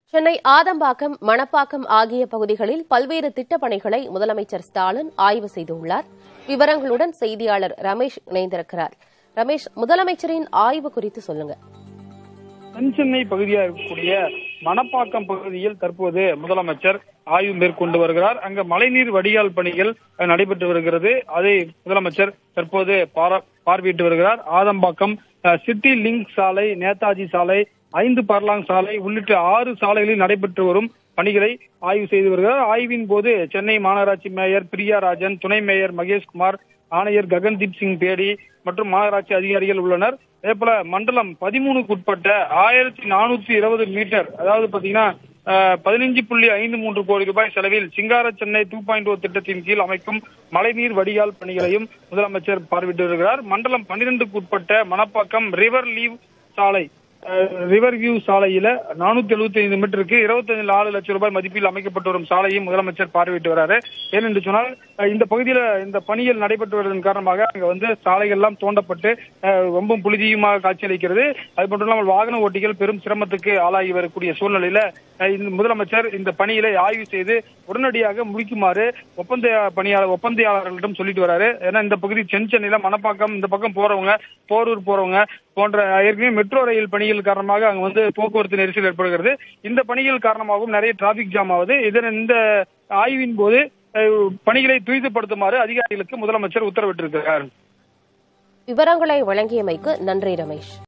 சென்னை ஆதம்பாக்கம் மணப்பாக்கம் ஆகிய பகுதிகளில் பல்வேறு திட்டப் பணிகளை முதலமைச்சர் ஸ்டாலின் ஆய்வு செய்துள்ளார் விவரங்களுடன் செய்தியாளர் ரமேஷ் இணைந்திருக்கிறார் ரமேஷ் முதலமைச்சரின் ஆய்வு குறித்து சொல்லுங்க தென் சென்னை பகுதியா இருக்கக்கூடிய மணப்பாக்கம் பகுதியில் தற்போது முதலமைச்சர் ஆய்வு மேற்கொண்டு வருகிறார் அங்க மழைநீர் வடிகால் பணிகள் அஹ், நடைபெற்று வருகிறது அதை முதலமைச்சர் தற்போது பாரா- பார்வையிட்டு வருகிறார் ஆதம்பாக்கம் அஹ், சிட்டி லிங்க் சாலை நேதாஜி சாலை ஐந்து பர்லாங் சாலை உள்ளிட்ட ஆறு சாலைகளில் நடைபெற்று வரும் பணிகளை ஆய்வு செய்து வருகிறார் ஆய்வின் போது சென்னை மாநகராட்சி மேயர் பிரியா ராஜன் துணை மேயர் மகேஷ்குமார் ஆணையர் ககன்தீப் சிங் பேடி மற்றும் மாநகராட்சி அதிகாரிகள் உள்ளனர் அதே போல மண்டலம் பதிமூணுக்கு உட்பட்ட ஆயிரத்தி நானூத்தி இருபது மீட்டர் அதாவது பாத்தீங்கன்னா பதினஞ்சு புள்ளி ஐந்து மூன்று கோடி ரூபாய் செலவில் சிங்கார சென்னை டூ பாயிண்ட் ஓ திட்டத்தின் கீழ் அமைக்கும் மழைநீர் வடிகால் பணிகளையும் முதலமைச்சர் பார்வையிட்டு வருகிறார் மண்டலம் பன்னிரெண்டுக்கு உட்பட்ட மணப்பாக்கம் ரிவர் லீவ் சாலை ரிவர் வியூ சாலையில நானூத்தி எழுபத்தி ஐந்து மீட்டருக்கு இருபத்தஞ்சு நாலு லட்சம் ரூபாய் மதிப்பில் அமைக்கப்பட்டு வரும் சாலையும் முதலமைச்சர் பார்வையிட்டு வராரு ஏனென்று சொன்னால் அஹ், இந்த பகுதியில இந்த பணிகள் நடைபெற்று வருவதன் காரணமாக அங்க வந்து சாலைகள் எல்லாம் தோண்டப்பட்டு அஹ், ரொம்ப புழுதியுமாக காட்சியளிக்கிறது அது மட்டும் இல்லாமல் வாகன ஓட்டிகள் பெரும் சிரமத்துக்கு ஆளாகி வரக்கூடிய சூழ்நிலையில அஹ், இந்த முதலமைச்சர் இந்த பணிகளை ஆய்வு செய்து உடனடியாக முடிக்குமாறு ஒப்பந்த பணியாளர் ஒப்பந்தயாளர்களிடம் சொல்லிட்டு வராரு ஏன்னா இந்த பகுதி தென் சென்னையில மணப்பாக்கம் இந்த பக்கம் போறவங்க போரூர் போறவங்க போன்ற ஏற்கனவே மெட்ரோ ரயில் பணிகள் காரணமாக அங்க வந்து போக்குவரத்து நெரிசல் ஏற்படுகிறது இந்த பணிகள் காரணமாகவும் நிறைய டிராபிக் ஜாம் ஆகுது இதன் இந்த ஆய்வின் போது அஹ், பணிகளை துரிதப்படுத்துமாறு அதிகாரிகளுக்கு முதலமைச்சர் உத்தரவிட்டிருக்கிறார் விவரங்களை வழங்கியமைக்கு நன்றி ரமேஷ்